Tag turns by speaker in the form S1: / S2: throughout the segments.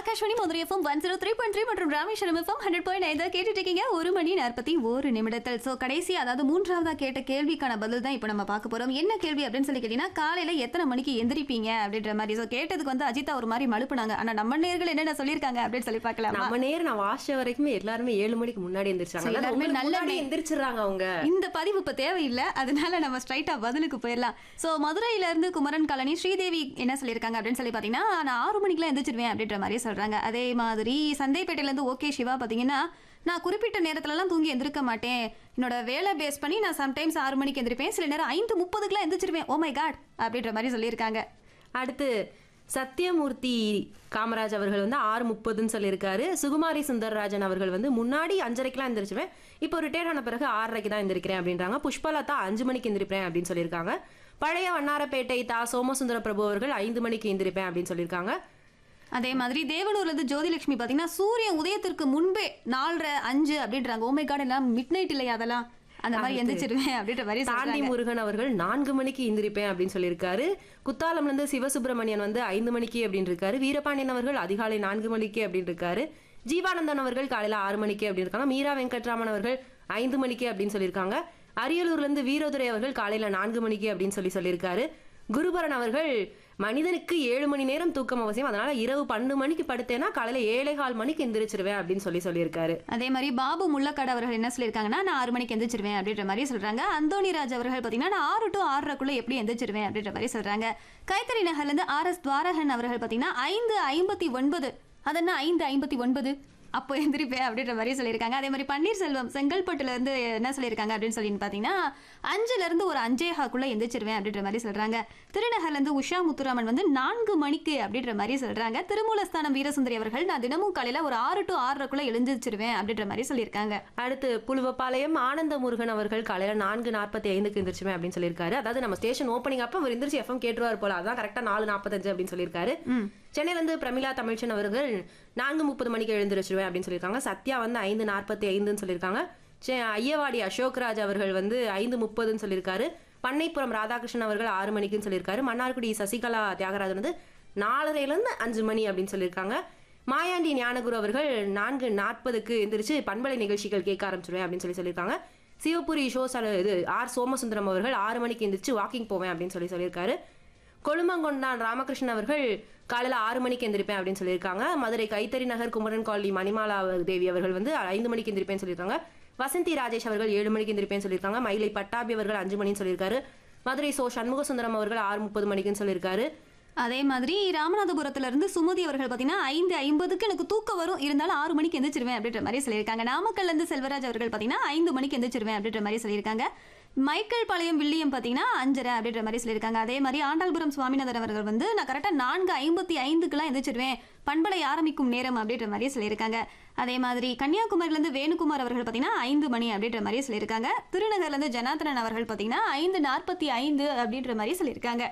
S1: Akashvani Madurai FM one zero three point three மற்றும் Rameswaram FM hundred point ஐந்து கேட்டுட்டு இருக்கீங்க ஒரு மணி நாற்பத்தி ஒரு நிமிடத்தில் ஸோ கடைசி அதாவது மூன்றாவதா கேட்ட கேள்விக்கான பதில் தான் இப்போ நம்ம பார்க்க போறோம் என்ன கேள்வி அப்படின்னு சொல்லி கேட்டீங்கன்னா காலையில எத்தனை மணிக்கு எந்திரிப்பீங்க அப்படின்ற மாதிரி ஸோ கேட்டதுக்கு வந்து அஜிதா ஒரு மாதிரி மழுப்புனாங்க ஆனா நம்ம நேர்கள் என்னென்ன சொல்லியிருக்காங்க அப்படின்னு சொல்லி பார்க்கலாம்
S2: நம்ம நேரம் நான் வாசிச்ச வரைக்குமே எல்லாருமே ஏழு மணிக்கு முன்னாடி எந்திரிச்சாங்க
S1: சரி,
S2: அதாவது
S1: எல்லாருமே
S2: உங்களுக்கு
S1: நல்ல
S2: முன்னாடி
S1: நே-
S2: எந்திரிச்சிடுறாங்க அவங்க
S1: இந்த பதிவு இப்ப தேவையில்லை அதனால நம்ம ஸ்ட்ரைட்டா பதிலுக்கு போயிடலாம் சோ மதுரையில இருந்து குமரன் காலனி ஸ்ரீதேவி என்ன சொல்லியிருக்காங்க அப்படின்னு சொல்லி பாத்தீங்கன்னா நான் ஆறு மணிக்கெல்லாம் எந்திரிச்சிருவேன் அப்படின்ற மாதிரி சொல்றாங்க அதே மாதிரி சந்தைப்பேட்டையில இருந்து ஓகே சிவா பாத்தீங்கன்னா நான் குறிப்பிட்ட நேரத்துலலாம் தூங்கி எந்திருக்க மாட்டேன் என்னோட வேலை பேஸ் பண்ணி நான் சம்டைம்ஸ் ஆறு மணிக்கு எந்திரிப்பேன் சில நேரம் ஐந்து முப்பதுக்குலாம் எந்திரிச்சிருவேன் ஓ மை காட் அப்படின்ற மாதிரி சொல்லியிருக்காங்க
S2: அடுத்து சத்யமூர்த்தி காமராஜ் அவர்கள் வந்து ஆறு முப்பதுன்னு சொல்லியிருக்காரு சுகுமாரி சுந்தரராஜன் அவர்கள் வந்து முன்னாடி அஞ்சரைக்கெல்லாம் எந்திரிச்சுவேன் இப்போ ரிட்டையர் ஆன பிறகு ஆறரைக்கு தான் எந்திரிக்கிறேன் அப்படின்றாங்க புஷ்பலதா அஞ்சு மணிக்கு எந்திரிப்பேன் அப்படின்னு சொல்லியிருக்காங்க பழைய வண்ணாரப்பேட்டை தா சோமசுந்தர பிரபு அவர்கள் ஐந்து மணிக்கு எந்திரிப்பேன் அப்படின்னு சொல்லியிருக்காங்க
S1: அதே மாதிரி தேவனூர்ல இருந்து ஜோதிலட்சுமி பாத்தீங்கன்னா சூரியன் உதயத்திற்கு முன்பே நாலரை அஞ்சு அப்படின்றாங்க ஓ மை காட் எல்லாம் மிட் நைட் இல்லையா அதெல்லாம் அந்த மாதிரி எந்திரிச்சிருவேன் அப்படின்ற மாதிரி
S2: தாண்டி
S1: சொல்றாங்க
S2: முருகன் அவர்கள் நான்கு மணிக்கு எந்திரிப்பேன் அப்படின்னு சொல்லியிருக்காரு குத்தாலம்ல இருந்து சிவசுப்பிரமணியன் வந்து ஐந்து மணிக்கு அப்படின்னு இருக்காரு வீரபாண்டியன் அவர்கள் அதிகாலை நான்கு மணிக்கு அப்படின்னு இருக்காரு ஜீவானந்தன் அவர்கள் காலையில ஆறு மணிக்கு அப்படின்னு இருக்காங்க மீரா வெங்கட்ராமன் அவர்கள் ஐந்து மணிக்கு அப்படின்னு சொல்லியிருக்காங்க அரியலூர்ல இருந்து வீரதுரை அவர்கள் காலையில நான்கு மணிக்கு அப்படின்னு சொல்லி சொல்லியிருக்காரு குருபரன் அவர்கள் மனிதனுக்கு ஏழு மணி நேரம் தூக்கம் அவசியம் அதனால இரவு பன்னெண்டு மணிக்கு படுத்தேன்னா காலையில ஏழே கால் மணிக்கு எந்திரிச்சிருவேன் அப்படின்னு சொல்லி சொல்லியிருக்காரு
S1: அதே மாதிரி பாபு முள்ளக்காடு அவர்கள் என்ன சொல்லியிருக்காங்கன்னா நான் ஆறு மணிக்கு எந்திரிச்சிருவேன் அப்படின்ற மாதிரி சொல்றாங்க அந்தோணிராஜ் அவர்கள் பாத்தீங்கன்னா நான் ஆறு டு ஆறரைக்குள்ள எப்படி எந்திரிச்சிருவேன் அப்படின்ற மாதிரி சொல்றாங்க கைத்தறி நகர்ல இருந்து ஆர் எஸ் துவாரகன் அவர்கள் பாத்தீங்கன்னா ஐந்து ஐம்பத்தி ஒன்பது அதென்ன ஐந்து ஐம்பத்தி ஒன்பது அப்போ எந்திரிப்பேன் அப்படின்ற மாதிரி சொல்லியிருக்காங்க அதே மாதிரி பன்னீர்செல்வம் செங்கல்பட்டுல இருந்து என்ன சொல்லியிருக்காங்க அப்படின்னு சொல்லி பார்த்தீங்கன்னா அஞ்சுல இருந்து ஒரு அஞ்சேகாக்குள்ள எந்திரிச்சிருவேன் அப்படின்ற மாதிரி சொல்றாங்க திருநகர்ல இருந்து உஷா முத்துராமன் வந்து நான்கு மணிக்கு அப்படின்ற மாதிரி சொல்றாங்க திருமூலஸ்தானம் வீரசுந்தரி அவர்கள் நான் தினமும் காலையில ஒரு ஆறு டு ஆறரைக்குள்ள எழுந்திருச்சிருவேன் அப்படின்ற மாதிரி சொல்லியிருக்காங்க
S2: அடுத்து புலுவப்பாளையம் ஆனந்த முருகன் அவர்கள் காலையில நான்கு நாற்பத்தி ஐந்துக்கு எந்திரிச்சுமே அப்படின்னு சொல்லியிருக்காரு அதாவது நம்ம ஸ்டேஷன் ஓப்பனிங் அப்ப அவர் எந்திரிச்சு எஃப்எம் கேட்டுருவார் போல அதான் கரெக்டா நாலு நாற்பத்தஞ்சு அப்படின்னு சொல்லியிருக்காரு சென்னையில இருந்து பிரமிளா தமிழ்ச்சன் அவர்கள் நான்கு முப்பது மணிக்கு எழுந்திருச்சிருவேன் அப்படின்னு சொல்லியிருக்காங்க சத்யா வந்து ஐந்து நாற்பத்தி ஐந்துன்னு சொல்லியிருக்காங்க செ- ஐயவாடி அசோக்ராஜ் அவர்கள் வந்து ஐந்து முப்பதுன்னு சொல்லியிருக்காரு பண்ணைப்புறம் ராதாகிருஷ்ணன் அவர்கள் ஆறு மணிக்குன்னு சொல்லியிருக்காரு மன்னார்குடி சசிகலா தியாகராஜன் வந்து நாலரைலேருந்து அஞ்சு மணி அப்படின்னு சொல்லியிருக்காங்க மாயாண்டி ஞானகுரு அவர்கள் நான்கு நாற்பதுக்கு எந்திரிச்சு பண்பலை நிகழ்ச்சிகள் கேட்க ஆரம்பிச்சிருவேன் அப்படின்னு சொல்லி சொல்லியிருக்காங்க சிவபுரி ஷோஸ் இது ஆர் சோமசுந்தரம் அவர்கள் ஆறு மணிக்கு எந்திரிச்சு வாக்கிங் போவேன் அப்படின்னு சொல்லி சொல்லியிருக்காரு கொழுமங்கொண்டான் ராமகிருஷ்ணன் அவர்கள் காலையில ஆறு மணிக்கு எந்திரிப்பேன் அப்படின்னு சொல்லியிருக்காங்க மதுரை கைத்தறி நகர் குமரன் காலனி மணிமாலா தேவி அவர்கள் வந்து ஐந்து மணிக்கு எந்திரிப்பேன்னு சொல்லியிருக்காங்க வசந்தி ராஜேஷ் அவர்கள் ஏழு மணிக்கு எந்திரிப்பேன்னு சொல்லியிருக்காங்க மயிலை பட்டாபி அவர்கள் அஞ்சு மணின்னு சொல்லியிருக்காரு மதுரை சோ சண்முக சுந்தரம் அவர்கள் ஆறு முப்பது மணிக்குன்னு சொல்லியிருக்காரு
S1: அதே மாதிரி ராமநாதபுரத்துல இருந்து சுமதி அவர்கள் பாத்தீங்கன்னா ஐந்து ஐம்பதுக்கு எனக்கு தூக்கம் வரும் இருந்தாலும் ஆறு மணிக்கு எந்திரிச்சிருவேன் அப்படின்ற மாதிரி சொல்லியிருக்காங்க நாமக்கல்ல இருந்து செல்வராஜ் அவர்கள் பாத்தீங்கன்னா ஐந்து மணிக்கு எந்திரிச்சிருவேன் அப்படின்ற மாதிரி சொல்லியிருக்காங்க மைக்கேல் பாளையம் வில்லியம் பாத்தீங்கன்னா அஞ்சரை அப்படின்ற மாதிரி சொல்லியிருக்காங்க அதே மாதிரி ஆண்டாள்புரம் சுவாமிநாதன் அவர்கள் வந்து நான் கரெக்டா நான்கு ஐம்பத்தி ஐந்துக்குலாம் எந்திரிச்சிருவேன் பண்பலை ஆரம்பிக்கும் நேரம் அப்படின்ற மாதிரி சொல்லியிருக்காங்க அதே மாதிரி கன்னியாகுமரியில இருந்து வேணுகுமார் அவர்கள் பாத்தீங்கன்னா ஐந்து மணி அப்படின்ற மாதிரி சொல்லியிருக்காங்க திருநகர்ல இருந்து ஜனார்த்தனன் அவர்கள் பாத்தீங்கன்னா ஐந்து நாற்பத்தி ஐந்து அப்படின்ற மாதிரி சொல்லியிருக்காங்க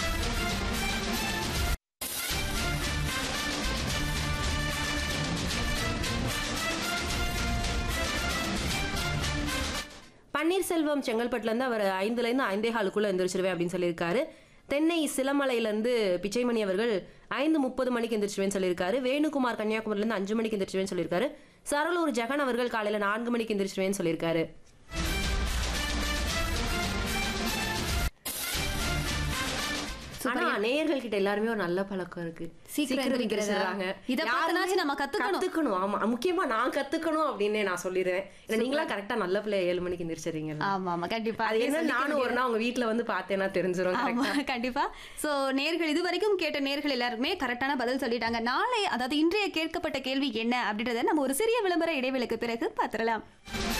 S2: பன்னீர்செல்வம் செங்கல்பட்டுல இருந்து அவர் ஐந்துல இருந்து ஐந்தே காலுக்குள்ள எந்திரிச்சிருவேன் அப்படின்னு சொல்லியிருக்காரு தென்னை சிலமலையில இருந்து பிச்சைமணி அவர்கள் ஐந்து முப்பது மணிக்கு எந்திரிச்சிருவேன்னு சொல்லியிருக்காரு வேணுகுமார் கன்னியாகுமரில இருந்து அஞ்சு மணிக்கு எந்திரிச்சிருவேன்னு சொல்லியிருக்காரு சரளூர் ஜெகன் அவர்கள் காலையில நான்கு மணிக்கு எந்திரிச்சிருவேன்னு சொல்லியிருக்காரு ஆனா நேயர்கள் கிட்ட எல்லாருமே ஒரு நல்ல பழக்கம் இருக்கு
S1: சீக்கிரம் எந்திரிக்கிறதா?
S2: எந்திரிச்சிடுறாங்க.
S1: இத
S2: யாருமே
S1: பார்த்துனாச்சும் நம்ம கத்துக்கணும்.
S2: கத்துக்கணும் ஆமா முக்கியமா நான் கத்துக்கணும் அப்படின்னு நான் சொல்லிடுறேன் ஏன்னா நீங்களா கரெக்டா நல்ல பிள்ளைய ஏழு மணிக்கு எந்திரிச்சிடுறீங்க
S1: ஆமா ஆமா கண்டிப்பா
S2: அது என்ன நானும் ஒரு நாள் உங்க வீட்ல வந்து பார்த்தேன்னா தெரிஞ்சிரும்
S1: ஆமா கண்டிப்பா சோ நேர்கள் இது வரைக்கும் கேட்ட நேர்கள் எல்லாருமே கரெக்டான பதில் சொல்லிட்டாங்க நாளை அதாவது இன்றைய கேட்கப்பட்ட கேள்வி என்ன அப்படின்றத நம்ம ஒரு சிறிய விளம்பர இடைவேளைக்கு பிறகு பார்த்துடலாம்